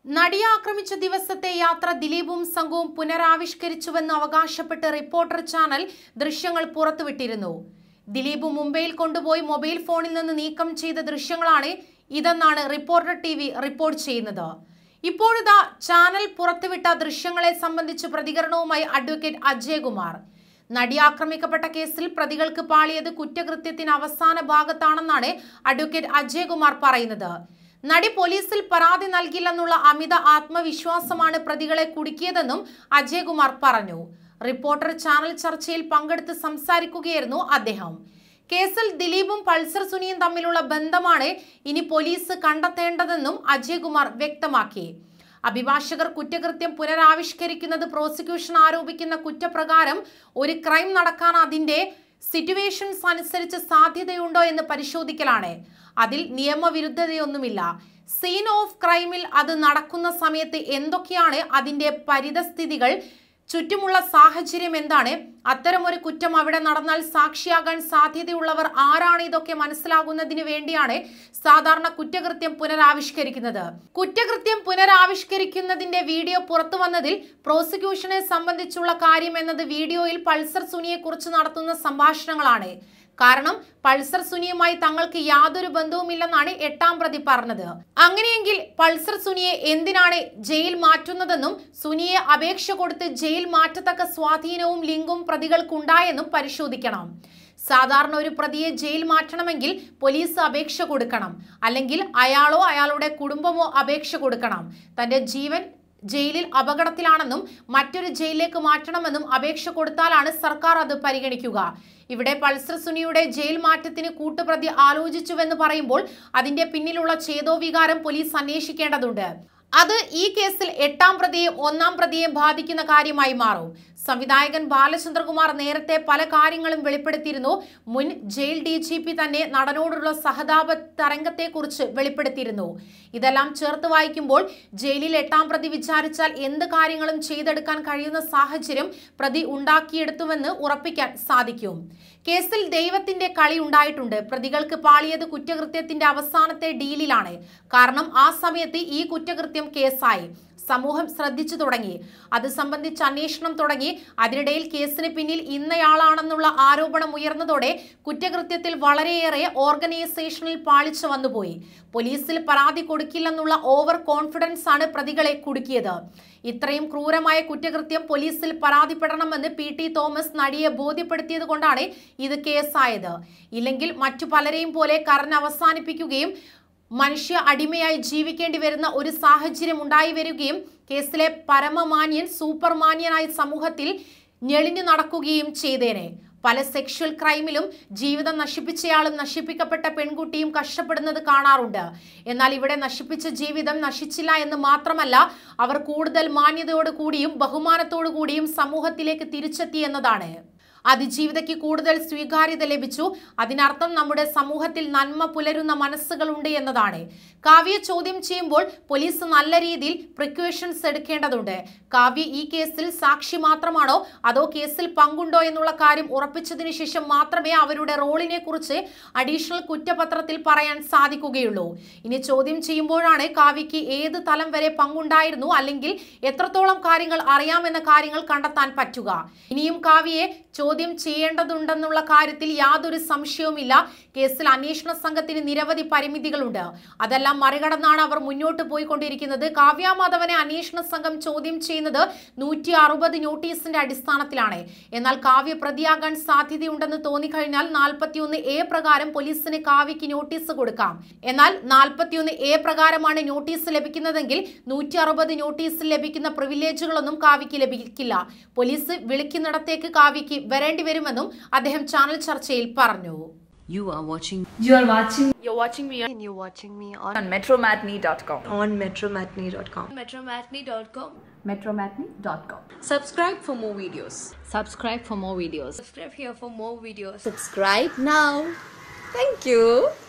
നടിയെ ആക്രമിച്ച ദിവസത്തെ യാത്ര ദിലീപും സംഘവും പുനരാവിഷ്കരിച്ചുവെന്ന് അവകാശപ്പെട്ട് റിപ്പോർട്ടർ ചാനൽ ദൃശ്യങ്ങൾ പുറത്തുവിട്ടിരുന്നു ദിലീപ് മുംബൈയിൽ കൊണ്ടുപോയി മൊബൈൽ ഫോണിൽ നിന്ന് നീക്കം ചെയ്ത ദൃശ്യങ്ങളാണ് ഇതെന്നാണ് റിപ്പോർട്ടർ ടി വി റിപ്പോർട്ട് ചെയ്യുന്നത് ഇപ്പോഴിതാ ചാനൽ പുറത്തുവിട്ട ദൃശ്യങ്ങളെ സംബന്ധിച്ച് പ്രതികരണവുമായി അഡ്വക്കേറ്റ് അജയകുമാർ നടി ആക്രമിക്കപ്പെട്ട കേസിൽ പ്രതികൾക്ക് പാളിയത് കുറ്റകൃത്യത്തിന് അവസാന ഭാഗത്താണെന്നാണ് അഡ്വക്കേറ്റ് അജയകുമാർ പറയുന്നത് നടി പോലീസിൽ പരാതി നൽകില്ലെന്നുള്ള അമിത ആത്മവിശ്വാസമാണ് പ്രതികളെ കുടുക്കിയതെന്നും അജയകുമാർ പറഞ്ഞു റിപ്പോർട്ടർ ചാനൽ ചർച്ചയിൽ പങ്കെടുത്ത് സംസാരിക്കുകയായിരുന്നു അദ്ദേഹം കേസിൽ ദിലീപും പൾസർ സുനിയും തമ്മിലുള്ള ബന്ധമാണ് ഇനി പോലീസ് കണ്ടെത്തേണ്ടതെന്നും അജയകുമാർ വ്യക്തമാക്കി അഭിഭാഷകർ കുറ്റകൃത്യം പുനരാവിഷ്കരിക്കുന്നത് പ്രോസിക്യൂഷൻ ആരോപിക്കുന്ന കുറ്റപ്രകാരം ഒരു ക്രൈം നടക്കാൻ അതിന്റെ സിറ്റുവേഷൻസ് അനുസരിച്ച് സാധ്യതയുണ്ടോ എന്ന് പരിശോധിക്കലാണ് അതിൽ നിയമവിരുദ്ധതയൊന്നുമില്ല സീൻ ഓഫ് ക്രൈമിൽ അത് നടക്കുന്ന സമയത്ത് എന്തൊക്കെയാണ് അതിന്റെ പരിതസ്ഥിതികൾ ചുറ്റുമുള്ള സാഹചര്യം എന്താണ് അത്തരമൊരു കുറ്റം അവിടെ നടന്നാൽ സാക്ഷിയാകാൻ സാധ്യതയുള്ളവർ ആരാണ് ഇതൊക്കെ മനസ്സിലാകുന്നതിന് വേണ്ടിയാണ് സാധാരണ കുറ്റകൃത്യം പുനരാവിഷ്കരിക്കുന്നത് കുറ്റകൃത്യം പുനരാവിഷ്കരിക്കുന്നതിന്റെ വീഡിയോ പുറത്തു വന്നതിൽ പ്രോസിക്യൂഷനെ സംബന്ധിച്ചുള്ള കാര്യം എന്നത് വീഡിയോയിൽ പൾസർ സുനിയെ കുറിച്ച് നടത്തുന്ന സംഭാഷണങ്ങളാണ് കാരണം പൾസർ സുനിയുമായി തങ്ങൾക്ക് യാതൊരു ബന്ധവുമില്ലെന്നാണ് എട്ടാം പ്രതി പറഞ്ഞത് അങ്ങനെയെങ്കിൽ പൾസർ സുനിയെ എന്തിനാണ് ജയിൽ മാറ്റുന്നതെന്നും സുനിയെ അപേക്ഷ കൊടുത്ത് ജയിൽ മാറ്റത്തക്ക സ്വാധീനവും ലിങ്കും പ്രതികൾക്കുണ്ടായെന്നും പരിശോധിക്കണം സാധാരണ ഒരു പ്രതിയെ ജയിൽ മാറ്റണമെങ്കിൽ പോലീസ് അപേക്ഷ കൊടുക്കണം അല്ലെങ്കിൽ അയാളോ അയാളുടെ കുടുംബമോ അപേക്ഷ കൊടുക്കണം തന്റെ ജീവൻ ജയിലിൽ അപകടത്തിലാണെന്നും മറ്റൊരു ജയിലിലേക്ക് മാറ്റണമെന്നും അപേക്ഷ കൊടുത്താലാണ് സർക്കാർ അത് പരിഗണിക്കുക ഇവിടെ പൾസർ സുനിയുടെ ജയിൽ മാറ്റത്തിന് കൂട്ടുപ്രതി ആലോചിച്ചുവെന്ന് പറയുമ്പോൾ അതിന്റെ പിന്നിലുള്ള ഛേദോവികാരം പോലീസ് അന്വേഷിക്കേണ്ടതുണ്ട് അത് ഈ കേസിൽ എട്ടാം പ്രതിയെയും ഒന്നാം പ്രതിയെയും ബാധിക്കുന്ന കാര്യമായി മാറും സംവിധായകൻ ബാലചന്ദ്രകുമാർ നേരത്തെ പല കാര്യങ്ങളും വെളിപ്പെടുത്തിയിരുന്നു മുൻ ജയിൽ ഡി ജി പി തന്നെ നടനോടുള്ള സഹതാപ തരംഗത്തെക്കുറിച്ച് വെളിപ്പെടുത്തിയിരുന്നു ഇതെല്ലാം ചേർത്ത് വായിക്കുമ്പോൾ ജയിലിൽ എട്ടാം പ്രതി വിചാരിച്ചാൽ എന്ത് കാര്യങ്ങളും ചെയ്തെടുക്കാൻ കഴിയുന്ന സാഹചര്യം പ്രതി ഉണ്ടാക്കിയെടുത്തുവെന്ന് ഉറപ്പിക്കാൻ സാധിക്കും കേസിൽ ദൈവത്തിന്റെ കളി ഉണ്ടായിട്ടുണ്ട് പ്രതികൾക്ക് പാളിയത് കുറ്റകൃത്യത്തിന്റെ അവസാനത്തെ ഡീലിലാണ് കാരണം ആ സമയത്ത് ഈ കുറ്റകൃത്യം കേസായി സമൂഹം ശ്രദ്ധിച്ചു തുടങ്ങി അത് സംബന്ധിച്ച് അന്വേഷണം തുടങ്ങി അതിനിടയിൽ കേസിന് പിന്നിൽ ഇന്നയാളാണെന്നുള്ള ആരോപണം ഉയർന്നതോടെ കുറ്റകൃത്യത്തിൽ വളരെയേറെ ഓർഗനൈസേഷനിൽ പാളിച്ച വന്നുപോയി പോലീസിൽ പരാതി കൊടുക്കില്ലെന്നുള്ള ഓവർ കോൺഫിഡൻസ് ആണ് പ്രതികളെ കുടുക്കിയത് ഇത്രയും ക്രൂരമായ കുറ്റകൃത്യം പോലീസിൽ പരാതിപ്പെടണമെന്ന് പി ടി തോമസ് നടിയെ ബോധ്യപ്പെടുത്തിയത് കൊണ്ടാണ് ഇത് കേസായത് ഇല്ലെങ്കിൽ മറ്റു പലരെയും പോലെ കരഞ്ഞ് അവസാനിപ്പിക്കുകയും മനുഷ്യ അടിമയായി ജീവിക്കേണ്ടി വരുന്ന ഒരു സാഹചര്യം ഉണ്ടായി വരികയും കേസിലെ പരമമാന്യൻ സൂപ്പർമാന്യനായി സമൂഹത്തിൽ ഞെളിഞ്ഞു നടക്കുകയും ചെയ്തേനെ പല സെക്ഷൽ ക്രൈമിലും ജീവിതം നശിപ്പിച്ചയാളും നശിപ്പിക്കപ്പെട്ട പെൺകുട്ടിയും കഷ്ടപ്പെടുന്നത് കാണാറുണ്ട് എന്നാൽ ഇവിടെ നശിപ്പിച്ച ജീവിതം നശിച്ചില്ല എന്ന് മാത്രമല്ല അവർ കൂടുതൽ മാന്യതയോടു കൂടിയും ബഹുമാനത്തോടു കൂടിയും സമൂഹത്തിലേക്ക് തിരിച്ചെത്തി എന്നതാണ് അതിജീവിതയ്ക്ക് കൂടുതൽ സ്വീകാര്യത ലഭിച്ചു അതിനർത്ഥം നമ്മുടെ സമൂഹത്തിൽ നന്മ പുലരുന്ന മനസ്സുകളുണ്ട് എന്നതാണ് കാവ്യ ചോദ്യം ചെയ്യുമ്പോൾ പോലീസ് നല്ല രീതിയിൽ പ്രിക്വേഷൻസ് എടുക്കേണ്ടതുണ്ട് കാവ്യ ഈ കേസിൽ സാക്ഷി മാത്രമാണോ അതോ കേസിൽ പങ്കുണ്ടോ എന്നുള്ള കാര്യം ഉറപ്പിച്ചതിന് ശേഷം മാത്രമേ അവരുടെ റോളിനെ കുറിച്ച് അഡീഷണൽ കുറ്റപത്രത്തിൽ പറയാൻ സാധിക്കുകയുള്ളൂ ഇനി ചോദ്യം ചെയ്യുമ്പോഴാണ് കാവ്യയ്ക്ക് ഏത് തലം വരെ പങ്കുണ്ടായിരുന്നു അല്ലെങ്കിൽ എത്രത്തോളം കാര്യങ്ങൾ അറിയാമെന്ന കാര്യങ്ങൾ കണ്ടെത്താൻ പറ്റുക ഇനിയും കാവ്യയെ ചോദ്യം ചെയ്യേണ്ടതുണ്ടെന്നുള്ള കാര്യത്തിൽ യാതൊരു സംശയവുമില്ല കേസിൽ അന്വേഷണ സംഘത്തിന് നിരവധി പരിമിതികളുണ്ട് അതെല്ലാം മറികടന്നാണ് അവർ മുന്നോട്ട് പോയിക്കൊണ്ടിരിക്കുന്നത് കാവ്യ മാധവനെ അന്വേഷണ സംഘം ചോദ്യം ചെയ്യുന്നത് നൂറ്റി അറുപത് നോട്ടീസിന്റെ അടിസ്ഥാനത്തിലാണ് എന്നാൽ കാവ്യ പ്രതിയാകാൻ സാധ്യതയുണ്ടെന്ന് തോന്നിക്കഴിഞ്ഞാൽ നാൽപ്പത്തിയൊന്ന് എ പ്രകാരം പോലീസിന് കാവ്യക്ക് നോട്ടീസ് കൊടുക്കാം എന്നാൽ നാൽപ്പത്തിയൊന്ന് എ പ്രകാരമാണ് നോട്ടീസ് ലഭിക്കുന്നതെങ്കിൽ നൂറ്റി അറുപത് നോട്ടീസിൽ ലഭിക്കുന്ന പ്രിവിലേജുകളൊന്നും കാവ്യക്ക് ലഭിക്കില്ല പോലീസ് വിളിക്കുന്നിടത്തേക്ക് കാവ്യക്ക് വരേണ്ടി വരുമെന്നും അദ്ദേഹം ചാനൽ ചർച്ചയിൽ പറഞ്ഞു You are watching You are watching You're watching me on, and you're watching me on, on metromatney.com. on metromatney.com. metromatney.com. metromatney.com. Subscribe for more videos. subscribe for more videos. Subscribe here for more videos. Subscribe now. Thank you.